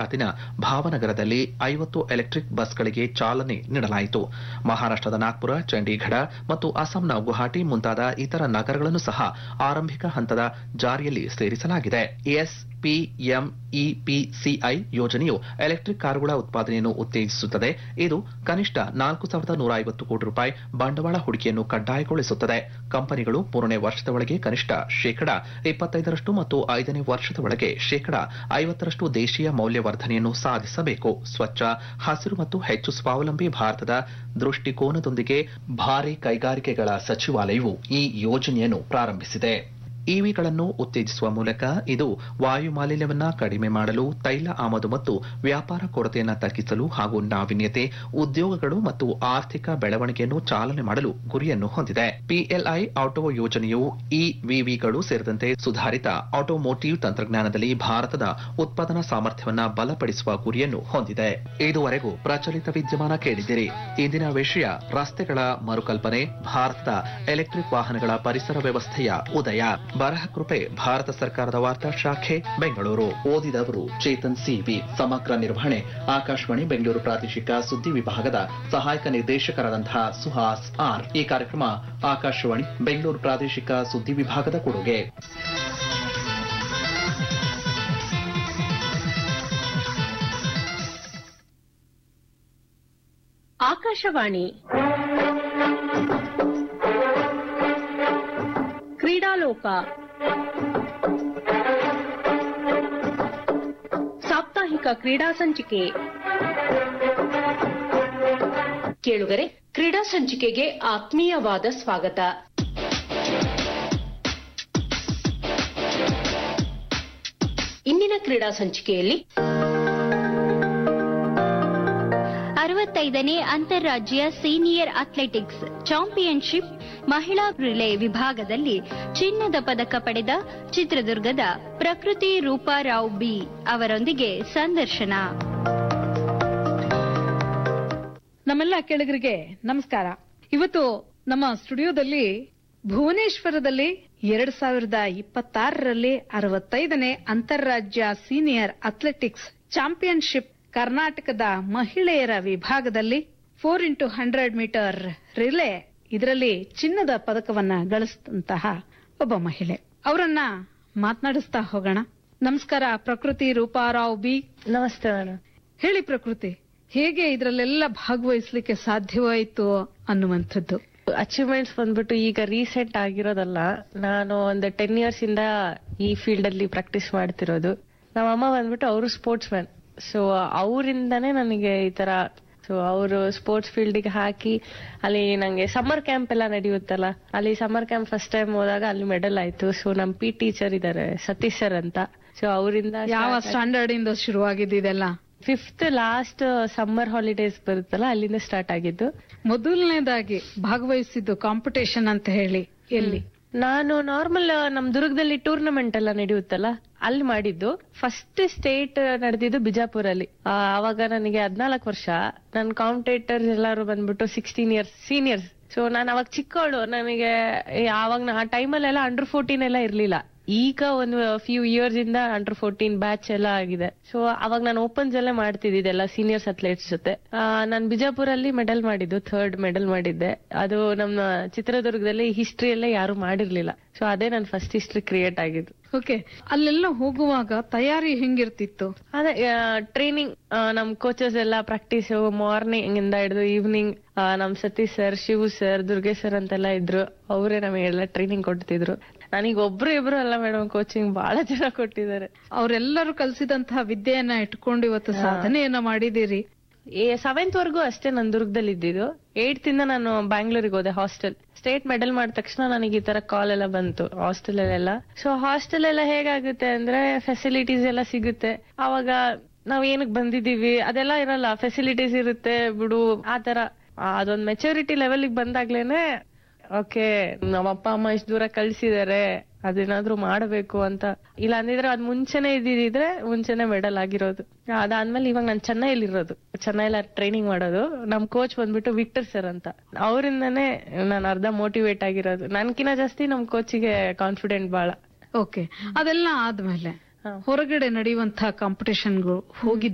ಗುವಾಹಟಿನ ಭಾವನಗರದಲ್ಲಿ ಐವತ್ತು ಎಲೆಕ್ಟ್ರಿಕ್ ಬಸ್ಗಳಿಗೆ ಚಾಲನೆ ನೀಡಲಾಯಿತು ಮಹಾರಾಷ್ಟದ ನಾಗ್ಪುರ ಚಂಡೀಗಢ ಮತ್ತು ಅಸ್ಸಾಂನ ಗುವಾಹಟಿ ಮುಂತಾದ ಇತರ ನಗರಗಳನ್ನು ಸಹ ಆರಂಭಿಕ ಹಂತದ ಜಾರಿಯಲ್ಲಿ ಸೇರಿಸಲಾಗಿದೆ ಎಸ್ಪಿಎಂಇಪಿಸಿಐ ಯೋಜನೆಯು ಎಲೆಕ್ಟ್ರಿಕ್ ಕಾರುಗಳ ಉತ್ಪಾದನೆಯನ್ನು ಉತ್ತೇಜಿಸುತ್ತದೆ ಇದು ಕನಿಷ್ಠ ನಾಲ್ಕು ಸಾವಿರದ ನೂರ ಐವತ್ತು ಕೋಟಿ ರೂಪಾಯಿ ಬಂಡವಾಳ ಹೂಡಿಕೆಯನ್ನು ಕಡ್ಡಾಯಗೊಳಿಸುತ್ತದೆ ಕಂಪನಿಗಳು ಮೂರನೇ ವರ್ಷದ ಒಳಗೆ ಕನಿಷ್ಠ ಶೇಕಡ ಇಪ್ಪತ್ತೈದರಷ್ಟು ಮತ್ತು ಐದನೇ ವರ್ಷದ ಒಳಗೆ ಶೇಕಡ ಐವತ್ತರಷ್ಟು ದೇಶೀಯ ಮೌಲ್ಯವರ್ಧನೆಯನ್ನು ಸಾಧಿಸಬೇಕು ಸ್ವಚ್ಛ ಹಸಿರು ಮತ್ತು ಹೆಚ್ಚು ಸ್ವಾವಲಂಬಿ ಭಾರತದ ದೃಷ್ಟಿಕೋನದೊಂದಿಗೆ ಭಾರಿ ಕೈಗಾರಿಕೆಗಳ ಸಚಿವಾಲಯವು ಈ ಯೋಜನೆಯನ್ನು ಪ್ರಾರಂಭಿಸಿದೆ ಇವಿಗಳನ್ನು ಉತ್ತೇಜಿಸುವ ಮೂಲಕ ಇದು ವಾಯು ಮಾಲಿನ್ಯವನ್ನ ಕಡಿಮೆ ಮಾಡಲು ತೈಲ ಆಮದು ಮತ್ತು ವ್ಯಾಪಾರ ಕೊರತೆಯನ್ನು ತಗ್ಗಿಸಲು ಹಾಗೂ ನಾವೀನ್ಯತೆ ಉದ್ಯೋಗಗಳು ಮತ್ತು ಆರ್ಥಿಕ ಬೆಳವಣಿಗೆಯನ್ನು ಚಾಲನೆ ಮಾಡಲು ಗುರಿಯನ್ನು ಹೊಂದಿದೆ ಪಿಎಲ್ಐ ಆಟೋ ಯೋಜನೆಯು ಇವಿವಿಗಳು ಸೇರಿದಂತೆ ಸುಧಾರಿತ ಆಟೋಮೋಟಿವ್ ತಂತ್ರಜ್ಞಾನದಲ್ಲಿ ಭಾರತದ ಉತ್ಪಾದನಾ ಸಾಮರ್ಥ್ಯವನ್ನ ಬಲಪಡಿಸುವ ಗುರಿಯನ್ನು ಹೊಂದಿದೆ ಇದುವರೆಗೂ ಪ್ರಚಲಿತ ವಿದ್ಯಮಾನ ಕೇಳಿದಿರಿ ಇಂದಿನ ವಿಷಯ ರಸ್ತೆಗಳ ಮರುಕಲ್ಪನೆ ಭಾರತದ ಎಲೆಕ್ಟ್ರಿಕ್ ವಾಹನಗಳ ಪರಿಸರ ವ್ಯವಸ್ಥೆಯ ಉದಯ ಬರಹ ಕೃಪೆ ಭಾರತ ಸರ್ಕಾರದ ವಾರ್ತಾ ಶಾಖೆ ಬೆಂಗಳೂರು ಓದಿದವರು ಚೇತನ್ ಸಿವಿ ಸಮಗ್ರ ನಿರ್ವಹಣೆ ಆಕಾಶವಾಣಿ ಬೆಂಗಳೂರು ಪ್ರಾದೇಶಿಕ ಸುದ್ದಿ ವಿಭಾಗದ ಸಹಾಯಕ ನಿರ್ದೇಶಕರಾದಂತಹ ಸುಹಾಸ್ ಆರ್ ಈ ಕಾರ್ಯಕ್ರಮ ಆಕಾಶವಾಣಿ ಬೆಂಗಳೂರು ಪ್ರಾದೇಶಿಕ ಸುದ್ದಿ ವಿಭಾಗದ ಕೊಡುಗೆ ಆಕಾಶವಾಣಿ ಕ್ರೀಡಾಲೋಕ ಸಾಪ್ತಾಹಿಕ ಕ್ರೀಡಾ ಸಂಚಿಕೆ ಕೇಳುಗರೆ ಕ್ರೀಡಾ ಸಂಚಿಕೆಗೆ ಆತ್ಮೀಯವಾದ ಸ್ವಾಗತ ಇಂದಿನ ಕ್ರೀಡಾ ಸಂಚಿಕೆಯಲ್ಲಿ ಅರವತ್ತೈದನೇ ಅಂತಾರಾಜ್ಯ ಸೀನಿಯರ್ ಅಥ್ಲೆಟಿಕ್ಸ್ ಚಾಂಪಿಯನ್ಶಿಪ್ ಮಹಿಳಾ ರಿಲೇ ವಿಭಾಗದಲ್ಲಿ ಚಿನ್ನದ ಪದಕ ಪಡೆದ ಚಿತ್ರದುರ್ಗದ ಪ್ರಕೃತಿ ರೂಪಾರಾವ್ ಬಿ ಅವರೊಂದಿಗೆ ಸಂದರ್ಶನ ನಮ್ಮೆಲ್ಲ ಕೆಳಗರಿಗೆ ನಮಸ್ಕಾರ ಇವತ್ತು ನಮ್ಮ ಸ್ಟುಡಿಯೋದಲ್ಲಿ ಭುವನೇಶ್ವರದಲ್ಲಿ ಎರಡ್ ಸಾವಿರದ ಇಪ್ಪತ್ತಾರರಲ್ಲಿ ಅರವತ್ತೈದನೇ ಅಂತಾರಾಜ್ಯ ಸೀನಿಯರ್ ಅಥ್ಲೆಟಿಕ್ಸ್ ಚಾಂಪಿಯನ್ಶಿಪ್ ಕರ್ನಾಟಕದ ಮಹಿಳೆಯರ ವಿಭಾಗದಲ್ಲಿ four into hundred metre relay ಇದರಲ್ಲಿ ಚಿನ್ನದ ಪದಕವನ್ನ ಗಳಿಸಿದಂತಹ ಒಬ್ಬ ಮಹಿಳೆ ಅವರನ್ನ ಮಾತನಾಡಿಸ್ತಾ ಹೋಗೋಣ ನಮಸ್ಕಾರ ಪ್ರಕೃತಿ ರೂಪಾರಾವ್ ಬಿ ನಮಸ್ತೆ ಮೇಡಮ್ ಹೇಳಿ ಪ್ರಕೃತಿ ಹೇಗೆ ಇದರಲ್ಲೆಲ್ಲ ಭಾಗವಹಿಸ್ಲಿಕ್ಕೆ ಸಾಧ್ಯವಾಯಿತು ಅನ್ನುವಂಥದ್ದು ಅಚೀವ್ಮೆಂಟ್ಸ್ ಬಂದ್ಬಿಟ್ಟು ಈಗ ರೀಸೆಂಟ್ ಆಗಿರೋದಲ್ಲ ನಾನು ಒಂದು ಟೆನ್ ಇಯರ್ಸ್ ಇಂದ ಈ ಫೀಲ್ಡ್ ಅಲ್ಲಿ ಪ್ರಾಕ್ಟೀಸ್ ಮಾಡ್ತಿರೋದು ನಮ್ಮ ಅಮ್ಮ ಬಂದ್ಬಿಟ್ಟು ಅವರು ಸ್ಪೋರ್ಟ್ಸ್ ಮ್ಯಾನ್ ಸೊ ಅವರಿಂದಾನೇ ನನಗೆ ಈ ತರ ಸೊ ಅವರು ಸ್ಪೋರ್ಟ್ಸ್ ಫೀಲ್ಡಿಗೆ ಹಾಕಿ ಅಲ್ಲಿ ನಂಗೆ ಸಮ್ಮರ್ ಕ್ಯಾಂಪ್ ಎಲ್ಲ ನಡೆಯುತ್ತಲ್ಲ ಅಲ್ಲಿ ಸಮ್ಮರ್ ಕ್ಯಾಂಪ್ ಫಸ್ಟ್ ಟೈಮ್ ಹೋದಾಗ ಅಲ್ಲಿ ಮೆಡಲ್ ಆಯ್ತು ಸೊ ನಮ್ ಪಿ ಟೀಚರ್ ಇದಾರೆ ಸತೀಶ್ ಸರ್ ಅಂತ ಸೊ ಅವರಿಂದ ಯಾವ ಸ್ಟ್ಯಾಂಡರ್ಡ್ ಇಂದ ಶುರುವಾಗಿದ್ದು ಇದೆಲ್ಲ ಫಿಫ್ತ್ ಲಾಸ್ಟ್ ಸಮ್ಮರ್ ಹಾಲಿಡೇಸ್ ಬರುತ್ತಲ್ಲ ಅಲ್ಲಿಂದ ಸ್ಟಾರ್ಟ್ ಆಗಿದ್ದು ಮೊದಲನೇದಾಗಿ ಭಾಗವಹಿಸಿದ್ದು ಕಾಂಪಿಟೇಷನ್ ಅಂತ ಹೇಳಿ ಎಲ್ಲಿ ನಾನು ನಾರ್ಮಲ್ ನಮ್ ದುರ್ಗದಲ್ಲಿ ಟೂರ್ನಮೆಂಟ್ ಎಲ್ಲ ನಡೆಯುತ್ತಲ್ಲ ಅಲ್ಲಿ ಮಾಡಿದ್ದು ಫಸ್ಟ್ ಸ್ಟೇಟ್ ನಡೆದಿದ್ದು ಬಿಜಾಪುರಲ್ಲಿ ಆ, ಅವಾಗ ನನಗೆ ಹದ್ನಾಲ್ಕು ವರ್ಷ ನನ್ನ ಕಾಂಪಿಟೇಟರ್ಸ್ ಎಲ್ಲಾರು ಬಂದ್ಬಿಟ್ಟು ಸಿಕ್ಸ್ಟೀನ್ ಇಯರ್ಸ್ ಸೀನಿಯರ್ಸ್ ಸೊ ನಾನು ಅವಾಗ ಚಿಕ್ಕವಳು ನನಗೆ ಏ, ಆವಾಗ ಆ ಟೈಮಲ್ಲೆಲ್ಲ ಅಂಡರ್ ಫೋರ್ಟೀನ್ ಎಲ್ಲ ಇರ್ಲಿಲ್ಲ ಈಗ ಒಂದು ಫ್ಯೂ ಇಯರ್ಸ್ ಇಂದ ಅಂಡರ್ ಫೋರ್ಟೀನ್ ಬ್ಯಾಚ್ ಎಲ್ಲ ಆಗಿದೆ ಸೊ ಅವಾಗ ನಾನು ಓಪನ್ಸ್ ಅಲ್ಲೇ ಮಾಡ್ತಿದ್ದಿದ್ದೆಲ್ಲ ಸೀನಿಯರ್ಸ್ ಅಥ್ಲೆಟ್ಸ್ ಜೊತೆ ನಾನು ಬಿಜಾಪುರಲ್ಲಿ ಮೆಡಲ್ ಮಾಡಿದ್ದು ಥರ್ಡ್ ಮೆಡಲ್ ಮಾಡಿದ್ದೆ ಅದು ನಮ್ಮ ಚಿತ್ರದುರ್ಗದಲ್ಲಿ ಹಿಸ್ಟ್ರಿಯಲ್ಲೇ ಯಾರು ಮಾಡಿರ್ಲಿಲ್ಲ ಸೊ ಅದೇ ನನ್ನ ಫಸ್ಟ್ ಹಿಸ್ಟ್ರಿ ಕ್ರಿಯೇಟ್ ಆಗಿದ್ದು ಓಕೆ ಅಲ್ಲೆಲ್ಲ ಹೋಗುವಾಗ ತಯಾರಿ ಹೆಂಗಿರ್ತಿತ್ತು ಅದೇ ಟ್ರೈನಿಂಗ್ ನಮ್ ಕೋಚಸ್ ಎಲ್ಲ ಪ್ರಾಕ್ಟೀಸ್ ಮಾರ್ನಿಂಗ್ ಇಂದ ಹಿಡಿದು ಈವ್ನಿಂಗ್ ನಮ್ Satish sir Shivu sir Durgesh sir ಅಂತೆಲ್ಲ ಇದ್ರು ಅವರೇ ನಮಗೆಲ್ಲ ಟ್ರೈನಿಂಗ್ ಕೊಡ್ತಿದ್ರು ನನಗೆ ಒಬ್ರು ಇಬ್ರು ಅಲ್ಲ ಮೇಡಮ್ ಕೋಚಿಂಗ್ ಬಹಳ ಜನ ಕೊಟ್ಟಿದ್ದಾರೆ ಅವರೆಲ್ಲರೂ ಕಲಿಸಿದಂತಹ ವಿದ್ಯೆಯನ್ನ ಇಟ್ಕೊಂಡು ಇವತ್ತು ಸಾಧನೆಯನ್ನ ಮಾಡಿದಿರಿ ಸೆವೆಂತ್ ವರ್ಗೂ ಅಷ್ಟೇ ನಾನು ದುರ್ಗದಲ್ಲಿ ಇದ್ದಿದ್ದು ಏಯ್ತ್ ಇಂದ ನಾನು ಬ್ಯಾಂಗ್ಳೂರಿಗೆ ಹೋದೆ ಹಾಸ್ಟೆಲ್ ಸ್ಟೇಟ್ ಮೆಡಲ್ ಮಾಡಿದ ತಕ್ಷಣ ನನಗೆ ಈ ತರ ಕಾಲ್ ಎಲ್ಲ ಬಂತು ಹಾಸ್ಟೆಲ್ ಅಲ್ಲೆಲ್ಲ ಸೊ ಹಾಸ್ಟೆಲ್ ಎಲ್ಲ ಹೇಗಾಗುತ್ತೆ ಅಂದ್ರೆ ಫೆಸಿಲಿಟೀಸ್ ಎಲ್ಲ ಸಿಗುತ್ತೆ ಅವಾಗ ನಾವ್ ಏನಕ್ ಬಂದಿದೀವಿ ಅದೆಲ್ಲ ಇರಲ್ಲ ಫೆಸಿಲಿಟೀಸ್ ಇರುತ್ತೆ ಬಿಡು ಆ ತರ ಆ, ಅದೊಂದ್ ಮೆಚುರಿಟಿ ಲೆವೆಲ್ ಬಂದಾಗ್ಲೇನೆ ಓಕೆ ನಮ್ಮ ಅಪ್ಪ ಅಮ್ಮ ಇಷ್ಟು ದೂರ ಕಳ್ಸಿದಾರೆ ಅದೇನಾದ್ರೂ ಮಾಡಬೇಕು ಅಂತ ಇಲ್ಲ ಅಂದಿದ್ರೆ ಅದ್ ಮುಂಚೆನೆ ಇದ್ದಿದ್ರೆ ಮುಂಚೆನೆ ಮೆಡಲ್ ಆಗಿರೋದು ಅದಾದ್ಮೇಲೆ ಇವಾಗ ನಾನು ಚೆನ್ನೈಲಿ ಇರೋದು ಚೆನ್ನೈಲ ಟ್ರೈನಿಂಗ್ ಮಾಡೋದು ನಮ್ ಕೋಚ್ ಬಂದ್ಬಿಟ್ಟು ವಿಕ್ಟರ್ ಸರ್ ಅಂತ ಅವರಿಂದನೇ ನಾನು ಅರ್ಧ ಮೋಟಿವೇಟ್ ಆಗಿರೋದು ನನ್ಕಿನ ಜಾಸ್ತಿ ನಮ್ ಕೋಚಿಗೆ ಕಾನ್ಫಿಡೆಂಟ್ ಬಾಳ ಓಕೆ ಅದೆಲ್ಲ ಆದ್ಮೇಲೆ ಹಾ. ಹೊರಗಡೆ ನಡೆಯುವಂತಹ ಕಾಂಪಿಟೇಷನ್ಗಳು ಹೋಗಿದ್ದ